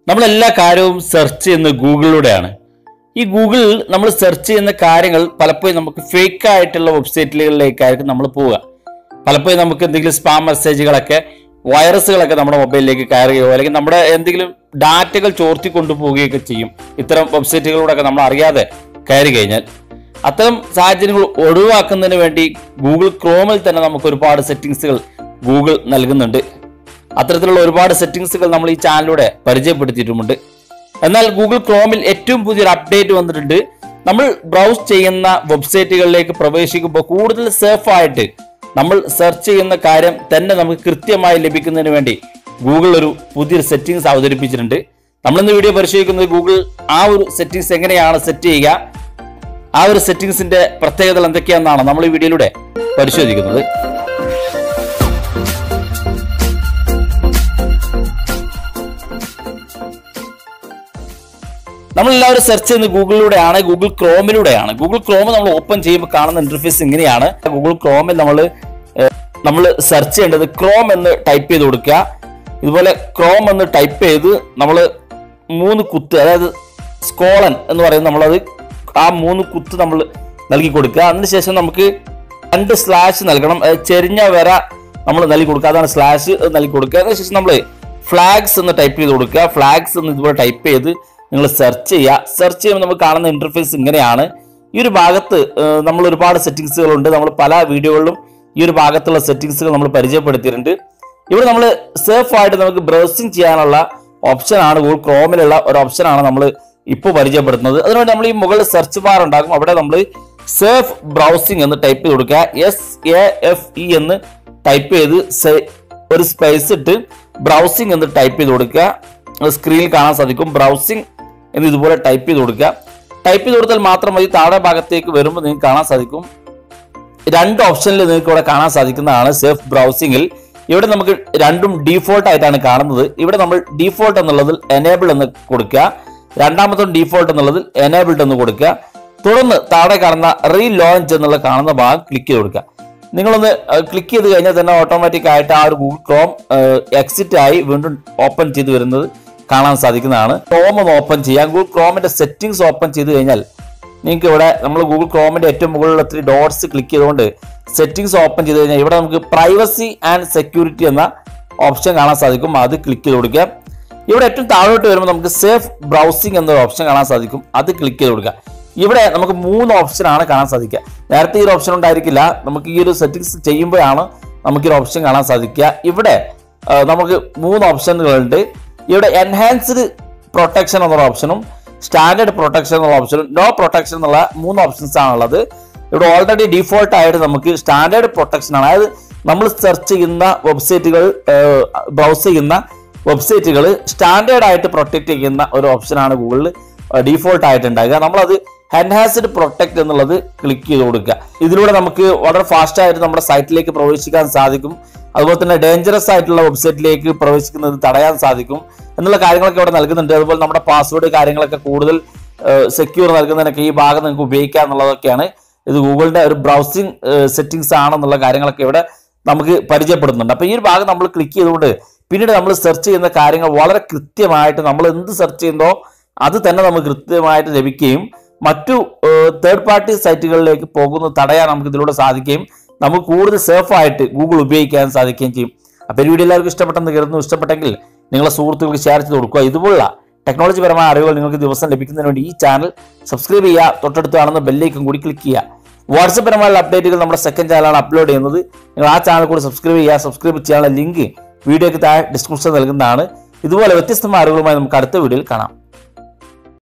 നമ്മൾ എല്ലാ കാര്യവും സെർച്ച് ചെയ്യുന്നത് ഗൂഗിളിലൂടെയാണ് ഈ ഗൂഗിൾ നമ്മൾ സെർച്ച് ചെയ്യുന്ന കാര്യങ്ങൾ പലപ്പോഴും നമുക്ക് ഫേക്ക് ആയിട്ടുള്ള വെബ്സൈറ്റുകളിലേക്കായിരിക്കും നമ്മൾ പോവുക പലപ്പോഴും നമുക്ക് എന്തെങ്കിലും സ്പാം മെസ്സേജുകളൊക്കെ വൈറസുകളൊക്കെ നമ്മുടെ മൊബൈലിലേക്ക് കയറുകയോ അല്ലെങ്കിൽ നമ്മുടെ എന്തെങ്കിലും ഡാറ്റകൾ ചോർത്തി കൊണ്ടുപോവുകയൊക്കെ ചെയ്യും ഇത്തരം വെബ്സൈറ്റുകളിലൂടെയൊക്കെ നമ്മൾ അറിയാതെ കയറി കഴിഞ്ഞാൽ അത്തരം സാഹചര്യങ്ങൾ ഒഴിവാക്കുന്നതിന് വേണ്ടി ഗൂഗിൾ ക്രോമിൽ തന്നെ നമുക്ക് ഒരുപാട് സെറ്റിങ്സുകൾ ഗൂഗിൾ നൽകുന്നുണ്ട് അത്തരത്തിലുള്ള ഒരുപാട് സെറ്റിങ്സുകൾ നമ്മൾ ഈ ചാനലിലൂടെ പരിചയപ്പെടുത്തിയിട്ടുമുണ്ട് എന്നാൽ ഗൂഗിൾ ക്രോമിൽ ഏറ്റവും പുതിയൊരു അപ്ഡേറ്റ് വന്നിട്ടുണ്ട് നമ്മൾ ബ്രൗസ് ചെയ്യുന്ന വെബ്സൈറ്റുകളിലേക്ക് പ്രവേശിക്കുമ്പോൾ കൂടുതൽ സേഫ് ആയിട്ട് നമ്മൾ സെർച്ച് ചെയ്യുന്ന കാര്യം തന്നെ നമുക്ക് കൃത്യമായി ലഭിക്കുന്നതിന് വേണ്ടി ഗൂഗിൾ ഒരു പുതിയൊരു സെറ്റിങ്സ് അവതരിപ്പിച്ചിട്ടുണ്ട് നമ്മളിന്ന് വീഡിയോ പരിശോധിക്കുന്നത് ഗൂഗിൾ ആ ഒരു സെറ്റിങ്സ് എങ്ങനെയാണ് സെറ്റ് ചെയ്യുക ആ ഒരു സെറ്റിങ്സിന്റെ പ്രത്യേകതകൾ എന്തൊക്കെയാണെന്നാണ് നമ്മൾ ഈ വീഡിയോയിലൂടെ പരിശോധിക്കുന്നത് നമ്മൾ എല്ലാവരും സെർച്ച് ചെയ്യുന്നത് ഗൂഗിളിലൂടെയാണ് ഗൂഗിൾ ക്രോമിലൂടെയാണ് ഗൂഗിൾ ക്രോം നമ്മൾ ഓപ്പൺ ചെയ്യുമ്പോൾ കാണുന്ന ഇന്റർഫേസ് ഇങ്ങനെയാണ് ഗൂഗിൾ ക്രോമിൽ നമ്മൾ നമ്മൾ സെർച്ച് ചെയ്യേണ്ടത് ക്രോം എന്ന് ടൈപ്പ് ചെയ്ത് കൊടുക്കുക ഇതുപോലെ ക്രോം എന്ന് ടൈപ്പ് ചെയ്ത് നമ്മൾ മൂന്ന് കുത്ത് അതായത് സ്കോളൻ എന്ന് പറയുന്നത് നമ്മളത് ആ മൂന്ന് കുത്ത് നമ്മൾ നൽകി കൊടുക്കുക അതിനുശേഷം നമുക്ക് രണ്ട് സ്ലാഷ് നൽകണം അതായത് ചെരിഞ്ഞ വര നമ്മൾ നൽകി കൊടുക്കുക അതാണ് സ്ലാഷ് നൽകി കൊടുക്കുക അതിനുശേഷം നമ്മൾ ഫ്ലാഗ്സ് എന്ന് ടൈപ്പ് ചെയ്ത് കൊടുക്കുക ഫ്ലാഗ്സ് എന്ന് ഇതുപോലെ ടൈപ്പ് ചെയ്ത് നിങ്ങൾ സെർച്ച് ചെയ്യുക സെർച്ച് ചെയ്യുമ്പോൾ നമുക്ക് കാണുന്ന ഇന്റർഫേസ് ഇങ്ങനെയാണ് ഈ ഒരു ഭാഗത്ത് ഏഹ്, നമ്മൾ ഒരുപാട് സെറ്റിങ്സുകളുണ്ട് നമ്മൾ പല വീഡിയോകളിലും ഈ ഒരു ഭാഗത്തുള്ള സെറ്റിങ്സുകൾ നമ്മൾ പരിചയപ്പെടുത്തിയിട്ടുണ്ട് ഇവിടെ നമ്മൾ സേഫ് ആയിട്ട് നമുക്ക് ബ്രൗസിങ് ചെയ്യാനുള്ള ഓപ്ഷനാണ് ഗൂഗിൾ ക്രോമിലുള്ള ഒരു ഓപ്ഷനാണ് നമ്മൾ ഇപ്പോൾ പരിചയപ്പെടുത്തുന്നത് അതിനുവേണ്ടി നമ്മൾ ഈ മുകളിൽ സെർച്ച് ബാർ ഉണ്ടാകും അവിടെ നമ്മൾ സേഫ് ബ്രൗസിംഗ് എന്ന് ടൈപ്പ് ചെയ്ത് കൊടുക്കുക എസ് എ എഫ് ഇ എന്ന് ടൈപ്പ് ചെയ്ത് സെ- ഒരു സ്പേസ് ഇട്ട് ബ്രൗസിംഗ് എന്ന് ടൈപ്പ് ചെയ്ത് കൊടുക്കുക സ്ക്രീനിൽ കാണാൻ സാധിക്കും ബ്രൗസിംഗ് എന്ന് ഇതുപോലെ ടൈപ്പ് ചെയ്ത് കൊടുക്കുക ടൈപ്പ് ചെയ്ത് കൊടുത്താൽ മാത്രം മതി താഴെ ഭാഗത്തേക്ക് വരുമ്പോൾ നിങ്ങൾക്ക് കാണാൻ സാധിക്കും രണ്ട് ഓപ്ഷനിൽ നിങ്ങൾക്ക് ഇവിടെ കാണാൻ സാധിക്കുന്നതാണ് സേഫ് ബ്രൗസിംഗിൽ ഇവിടെ നമുക്ക് രണ്ടും ഡീഫോൾട്ട് ആയിട്ടാണ് കാണുന്നത് ഇവിടെ നമ്മൾ ഡീഫോൾട്ട് എന്നുള്ളതിൽ എനേബിൾ എന്ന് കൊടുക്കുക രണ്ടാമത്തെ ഡീഫോൾട്ട് എന്നുള്ളതിൽ എനേബിൾഡ് എന്ന് കൊടുക്കുക തുടർന്ന് താഴെ കാണുന്ന റീ ലോഞ്ച് എന്നുള്ള കാണുന്ന ഭാഗം ക്ലിക്ക് ചെയ്ത് കൊടുക്കുക നിങ്ങളൊന്ന് ക്ലിക്ക് ചെയ്ത് കഴിഞ്ഞാൽ തന്നെ ഓട്ടോമാറ്റിക് ആയിട്ട് ആ ഒരു ഗൂഗിൾ ക്രോം എക്സിറ്റ് ആയി വീണ്ടും ഓപ്പൺ ചെയ്ത് വരുന്നത് കാണാൻ സാധിക്കുന്നതാണ് ക്രോം ഒന്ന് ഓപ്പൺ ചെയ്യാം ഗൂഗിൾ ക്രോമിന്റെ സെറ്റിംഗ്സ് ഓപ്പൺ ചെയ്ത് കഴിഞ്ഞാൽ നിങ്ങൾക്ക് ഇവിടെ നമ്മൾ ഗൂഗിൾ ക്രോമിന്റെ ഏറ്റവും മുകളിലുള്ള ത്രീ ഡോട്ട്സ് ക്ലിക്ക് ചെയ്തുകൊണ്ട് സെറ്റിംഗ്സ് ഓപ്പൺ ചെയ്ത് കഴിഞ്ഞാൽ ഇവിടെ നമുക്ക് പ്രൈവസി ആൻഡ് സെക്യൂരിറ്റി എന്ന ഓപ്ഷൻ കാണാൻ സാധിക്കും അത് ക്ലിക്ക് ചെയ്ത് കൊടുക്കുക ഇവിടെ ഏറ്റവും താഴോട്ട് വരുമ്പോൾ നമുക്ക് സേഫ് ബ്രൗസിംഗ് എന്നൊരു ഓപ്ഷൻ കാണാൻ സാധിക്കും അത് ക്ലിക്ക് ചെയ്ത് കൊടുക്കുക ഇവിടെ നമുക്ക് മൂന്ന് ഓപ്ഷനാണ് കാണാൻ സാധിക്കുക നേരത്തെ ഈ ഒരു ഓപ്ഷൻ ഉണ്ടായിരിക്കില്ല നമുക്ക് ഈ ഒരു സെറ്റിംഗ്സ് ചെയ്യുമ്പോഴാണ് നമുക്ക് ഈ ഒരു ഓപ്ഷൻ കാണാൻ സാധിക്കുക ഇവിടെ ആ, നമുക്ക് മൂന്ന് ഓപ്ഷനുകളുണ്ട് ഇവിടെ എൻഹാൻസ്ഡ് പ്രൊട്ടക്ഷൻ എന്നുള്ള ഓപ്ഷനും സ്റ്റാൻഡേർഡ് പ്രൊട്ടക്ഷൻ എന്നുള്ള ഓപ്ഷനും നോ പ്രൊട്ടക്ഷൻ എന്നുള്ള മൂന്ന് ഓപ്ഷൻസ് ആണുള്ളത് ഇവിടെ ഓൾറെഡി ഡീഫോൾട്ട് ആയിട്ട് നമുക്ക് സ്റ്റാൻഡേർഡ് പ്രൊട്ടക്ഷൻ ആണ് അതായത് നമ്മൾ സെർച്ച് ചെയ്യുന്ന വെബ്സൈറ്റുകൾ ബ്രൗസ് ചെയ്യുന്ന വെബ്സൈറ്റുകൾ സ്റ്റാൻഡേർഡ് ആയിട്ട് പ്രൊട്ടക്ട് ചെയ്യുന്ന ഒരു ഓപ്ഷനാണ് ഗൂഗിളിൽ ഡീഫോൾട്ട് ആയിട്ട് ഉണ്ടാകുക നമ്മളത് എൻഹാൻസ്ഡ് പ്രൊട്ടക്ട് എന്നുള്ളത് ക്ലിക്ക് ചെയ്ത് കൊടുക്കുക ഇതിലൂടെ നമുക്ക് വളരെ ഫാസ്റ്റ് ആയിട്ട് നമ്മുടെ സൈറ്റിലേക്ക് പ്രവേശിക്കാൻ സാധിക്കും അതുപോലെ തന്നെ ഡേഞ്ചറസ് ആയിട്ടുള്ള വെബ്സൈറ്റിലേക്ക് പ്രവേശിക്കുന്നത് തടയാൻ സാധിക്കും എന്നുള്ള കാര്യങ്ങളൊക്കെ ഇവിടെ നൽകുന്നുണ്ട് അതുപോലെ നമ്മുടെ പാസ്വേഡ് കാര്യങ്ങളൊക്കെ കൂടുതൽ സെക്യൂർ നൽകുന്നതിനൊക്കെ ഈ ഭാഗം നിങ്ങൾക്ക് ഉപയോഗിക്കാം എന്നുള്ളതൊക്കെയാണ് ഇത് ഗൂഗിളിന്റെ ഒരു ബ്രൗസിംഗ് സെറ്റിംഗ്സ് ആണെന്നുള്ള കാര്യങ്ങളൊക്കെ ഇവിടെ നമുക്ക് പരിചയപ്പെടുന്നുണ്ട് അപ്പൊ ഈ ഒരു ഭാഗം നമ്മൾ ക്ലിക്ക് ചെയ്തുകൊണ്ട് പിന്നീട് നമ്മൾ സെർച്ച് ചെയ്യുന്ന കാര്യങ്ങൾ വളരെ കൃത്യമായിട്ട് നമ്മൾ എന്ത് സെർച്ച് ചെയ്യുന്നോ അത് തന്നെ നമുക്ക് കൃത്യമായിട്ട് ലഭിക്കുകയും മറ്റു തേർഡ് പാർട്ടി സൈറ്റുകളിലേക്ക് പോകുന്നത് തടയാൻ നമുക്ക് ഇതിലൂടെ സാധിക്കുകയും നമുക്ക് കൂടുതൽ സേഫ് ആയിട്ട് ഗൂഗിൾ ഉപയോഗിക്കാൻ സാധിക്കുകയും ചെയ്യും അപ്പോൾ ഈ വീഡിയോ എല്ലാവർക്കും ഇഷ്ടപ്പെട്ടെന്ന് കരുതുന്നു ഇഷ്ടപ്പെട്ടെങ്കിൽ നിങ്ങളെ സുഹൃത്തുക്കൾക്ക് ഷെയർ ചെയ്ത് കൊടുക്കുക ഇതുപോലുള്ള ടെക്നോളജി പരമായ അറിവുകൾ നിങ്ങൾക്ക് ദിവസം ലഭിക്കുന്നതിന് വേണ്ടി ഈ ചാനൽ സബ്സ്ക്രൈബ് ചെയ്യുക തൊട്ടടുത്ത് കാണുന്ന ബെല്ലേക്കും കൂടി ക്ലിക്ക് ചെയ്യുക വാട്സപ്പ് പരമായുള്ള അപ്ഡേറ്റുകൾ നമ്മുടെ സെക്കൻഡ് ചാനലാണ് അപ്ലോഡ് ചെയ്യുന്നത് നിങ്ങൾ ആ ചാനൽ കൂടി സബ്സ്ക്രൈബ് ചെയ്യുക സബ്സ്ക്രൈബ് ചെയ്യാനുള്ള ലിങ്ക് വീഡിയോയ്ക്ക് താഴെ ഡിസ്ക്രിപ്ഷൻ നൽകുന്നതാണ് ഇതുപോലെ വ്യത്യസ്തമായ അറിവുകളുമായി നമുക്ക് അടുത്ത വീഡിയോയിൽ കാണാം